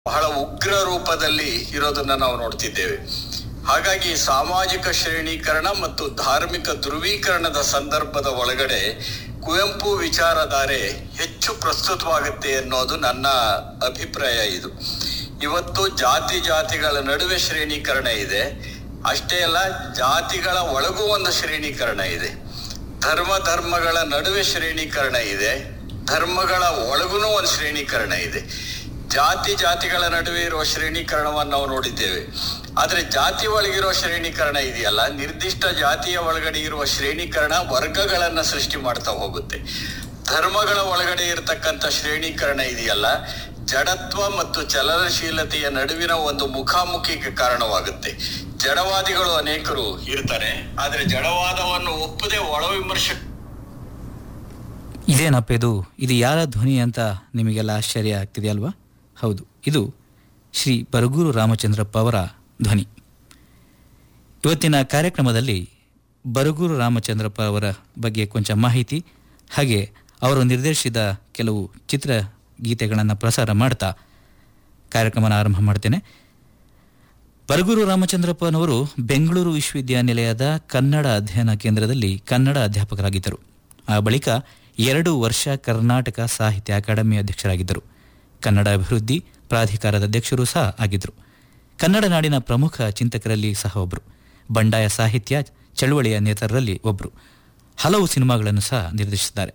ಬಹಳ ಉಗ್ರ ರೂಪದಲ್ಲಿ ಇರೋದನ್ನ ನಾವು ನೋಡ್ತಿದ್ದೇವೆ ಹಾಗಾಗಿ ಸಾಮಾಜಿಕ ಶ್ರೇಣೀಕರಣ ಮತ್ತು ಧಾರ್ಮಿಕ ಧ್ರುವೀಕರಣದ ಸಂದರ್ಭದ ಒಳಗಡೆ ಕುವೆಂಪು ವಿಚಾರಧಾರೆ ಹೆಚ್ಚು ಪ್ರಸ್ತುತವಾಗುತ್ತೆ ಅನ್ನೋದು ನನ್ನ ಅಭಿಪ್ರಾಯ ಇದು ಇವತ್ತು ಜಾತಿ ಜಾತಿಗಳ ನಡುವೆ ಶ್ರೇಣೀಕರಣ ಇದೆ ಅಷ್ಟೇ ಅಲ್ಲ ಜಾತಿಗಳ ಒಳಗೂ ಒಂದು ಶ್ರೇಣೀಕರಣ ಇದೆ ಧರ್ಮ ಧರ್ಮಗಳ ನಡುವೆ ಶ್ರೇಣೀಕರಣ ಇದೆ ಧರ್ಮಗಳ ಒಳಗೂ ಒಂದು ಶ್ರೇಣೀಕರಣ ಇದೆ ಜಾತಿ ಜಾತಿಗಳ ನಡುವೆ ಇರುವ ಶ್ರೇಣೀಕರಣವನ್ನು ನಾವು ನೋಡಿದ್ದೇವೆ ಆದ್ರೆ ಜಾತಿ ಒಳಗಿರುವ ಶ್ರೇಣೀಕರಣ ಇದೆಯಲ್ಲ ನಿರ್ದಿಷ್ಟ ಜಾತಿಯ ಒಳಗಡೆ ಇರುವ ಶ್ರೇಣೀಕರಣ ವರ್ಗಗಳನ್ನ ಸೃಷ್ಟಿ ಮಾಡ್ತಾ ಹೋಗುತ್ತೆ ಧರ್ಮಗಳ ಒಳಗಡೆ ಇರತಕ್ಕಂಥ ಶ್ರೇಣೀಕರಣ ಇದೆಯಲ್ಲ ಜಡತ್ವ ಮತ್ತು ಚಲನಶೀಲತೆಯ ನಡುವಿನ ಒಂದು ಮುಖಾಮುಖಿಗೆ ಕಾರಣವಾಗುತ್ತೆ ಜಡವಾದಿಗಳು ಅನೇಕರು ಇರ್ತಾರೆ ಆದ್ರೆ ಜಡವಾದವನ್ನು ಒಪ್ಪದೆ ಒಳವಿಮರ್ಶೆ ಇದೇನಪ್ಪ ಇದು ಇದು ಯಾರ ಧ್ವನಿ ಅಂತ ನಿಮಗೆಲ್ಲ ಆಶ್ಚರ್ಯ ಆಗ್ತಿದೆಯಲ್ವಾ ಹೌದು ಇದು ಶ್ರೀ ಬರಗೂರು ರಾಮಚಂದ್ರಪ್ಪ ಅವರ ಧ್ವನಿ ಇವತ್ತಿನ ಕಾರ್ಯಕ್ರಮದಲ್ಲಿ ಬರಗೂರು ರಾಮಚಂದ್ರಪ್ಪ ಅವರ ಬಗ್ಗೆ ಕೊಂಚ ಮಾಹಿತಿ ಹಾಗೆ ಅವರು ನಿರ್ದೇಶಿಸಿದ ಕೆಲವು ಚಿತ್ರ ಗೀತೆಗಳನ್ನು ಪ್ರಸಾರ ಮಾಡ್ತಾ ಕಾರ್ಯಕ್ರಮನ ಆರಂಭ ಮಾಡ್ತೇನೆ ಬರಗೂರು ರಾಮಚಂದ್ರಪ್ಪನವರು ಬೆಂಗಳೂರು ವಿಶ್ವವಿದ್ಯಾನಿಲಯದ ಕನ್ನಡ ಅಧ್ಯಯನ ಕೇಂದ್ರದಲ್ಲಿ ಕನ್ನಡ ಅಧ್ಯಾಪಕರಾಗಿದ್ದರು ಆ ಬಳಿಕ ಎರಡು ವರ್ಷ ಕರ್ನಾಟಕ ಸಾಹಿತ್ಯ ಅಕಾಡೆಮಿ ಅಧ್ಯಕ್ಷರಾಗಿದ್ದರು ಕನ್ನಡ ಅಭಿವೃದ್ಧಿ ಪ್ರಾಧಿಕಾರದ ಅಧ್ಯಕ್ಷರೂ ಸಹ ಆಗಿದ್ದರು ಕನ್ನಡ ನಾಡಿನ ಪ್ರಮುಖ ಚಿಂತಕರಲ್ಲಿ ಸಹ ಒಬ್ಬರು ಬಂಡಾಯ ಸಾಹಿತ್ಯ ಚಳುವಳಿಯ ನೇತರರಲ್ಲಿ ಒಬ್ಬರು ಹಲವು ಸಿನಿಮಾಗಳನ್ನು ಸಹ ನಿರ್ದೇಶಿಸಿದ್ದಾರೆ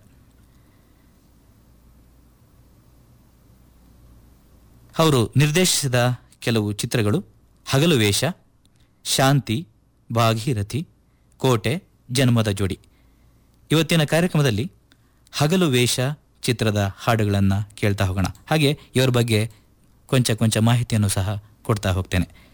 ಅವರು ನಿರ್ದೇಶಿಸಿದ ಕೆಲವು ಚಿತ್ರಗಳು ಹಗಲು ವೇಷ ಶಾಂತಿ ಭಾಗೀರಥಿ ಕೋಟೆ ಜನ್ಮದ ಜೋಡಿ ಇವತ್ತಿನ ಕಾರ್ಯಕ್ರಮದಲ್ಲಿ ಹಗಲು ವೇಷ ಚಿತ್ರದ ಹಾಡುಗಳನ್ನು ಕೇಳ್ತಾ ಹೋಗೋಣ ಹಾಗೆ ಇವರ ಬಗ್ಗೆ ಕೊಂಚ ಕೊಂಚ ಮಾಹಿತಿಯನ್ನು ಸಹ ಕೊಡ್ತಾ ಹೋಗ್ತೇನೆ